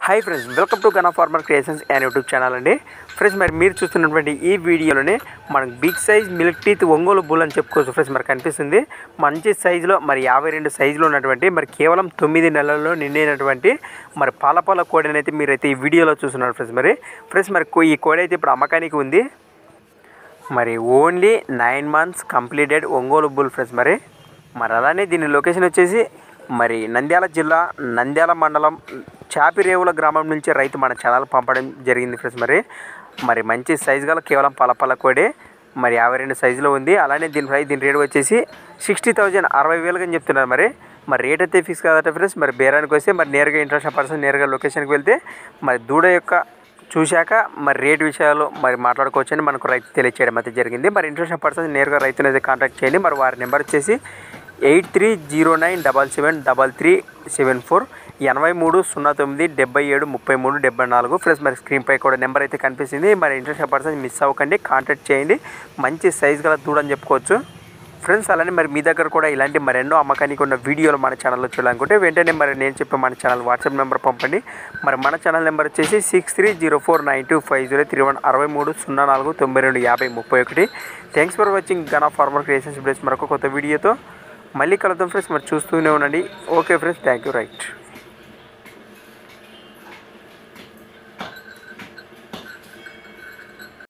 hi friends welcome to Gana farmer creations and YouTube channel అండి friends మరి మీరు చూస్తున్నటువంటి ఈ వీడియోలోనే మనకు big size milk teeth Ongole bull అని చెప్పుకోవచ్చు ఫ్రెండ్స్ మరి కనిపిస్తుంది మంచి సైజులో మరి యాభై రెండు సైజులో ఉన్నటువంటి మరి కేవలం తొమ్మిది నెలల్లో నిండినటువంటి మరి పాల పాల కోడిని అయితే మీరైతే ఈ వీడియోలో చూస్తున్నారు ఫ్రెండ్స్ మరి ఫ్రెండ్స్ మరి కో- ఈ కోడి అయితే ఇప్పుడు అమ్మకానికి ఉంది మరి only nine months completed Ongole bull friends మరి మరి అలానే దీని లొకేషన్ వచ్చేసి మరి నంద్యాల జిల్లా నంద్యాల మండలం చాపిరేవుల గ్రామం నుంచి రైతు మన ఛానల్ పంపడం జరిగింది ఫ్రెండ్స్ మరి మరి మంచి సైజు గల కేవలం పలపల కోడే మరి యాభై రెండు సైజులో ఉంది అలానే దీని ప్రైస్ దీని రేట్ వచ్చేసి సిక్స్టీ థౌజండ్ అరవై వేలుగా అని చెప్తున్నారు మరి మరి రేట్ అయితే ఫిక్స్ కాదట ఫ్రెండ్స్ మరి బేరానికి వస్తే మరి నేరుగా ఇంట్రెస్ట్ పర్సన్ నేరుగా లొకేషన్కి వెళ్తే మరి దూడ యొక్క చూశాక మరి రేట్ విషయాలు మరి మాట్లాడుకోవచ్చని మనకు రైతు తెలియచేయడం అయితే జరిగింది మరి ఇంట్రెస్ట్ పర్సన్ నేరుగా రైతుని అయితే కాంటాక్ట్ చేయండి మరి వారి నెంబర్ వచ్చేసి eight three zero nine double seven double three seven four ఎనభై మూడు సున్నా తొమ్మిది డెబ్బై ఏడు ముప్పై మూడు డెబ్బై నాలుగు ప్లస్ మరి స్క్రీన్పై కూడా నెంబర్ అయితే కనిపిస్తుంది మరి ఇంట్రెస్ట్ పర్సన్ మిస్ అవ్వకండి కాంటాక్ట్ చేయండి మంచి సైజ్ గల దూడని చెప్పుకోవచ్చు ఫ్రెండ్స్ అలానే మరి మీ దగ్గర కూడా ఇలాంటి మరెన్నో అమ్మకానికి ఉన్న వీడియోలు మన ఛానల్లో చూడాలనుకుంటే వెంటనే మరి నేను చెప్పే మన ఛానల్ వాట్సాప్ నెంబర్ పంపండి మరి మన ఛానల్ నెంబర్ వచ్చేసి six three zero four nine two five zero three one అరవై మూడు సున్నా నాలుగు తొంభై రెండు యాభై ముప్పై ఒకటి thanks for watching Gana farmer creations place మరొక కొత్త వీడియోతో మళ్ళీ కలుద్దాం ఫ్రెండ్స్ మరి చూస్తూనే ఉండండి okay friends thank you right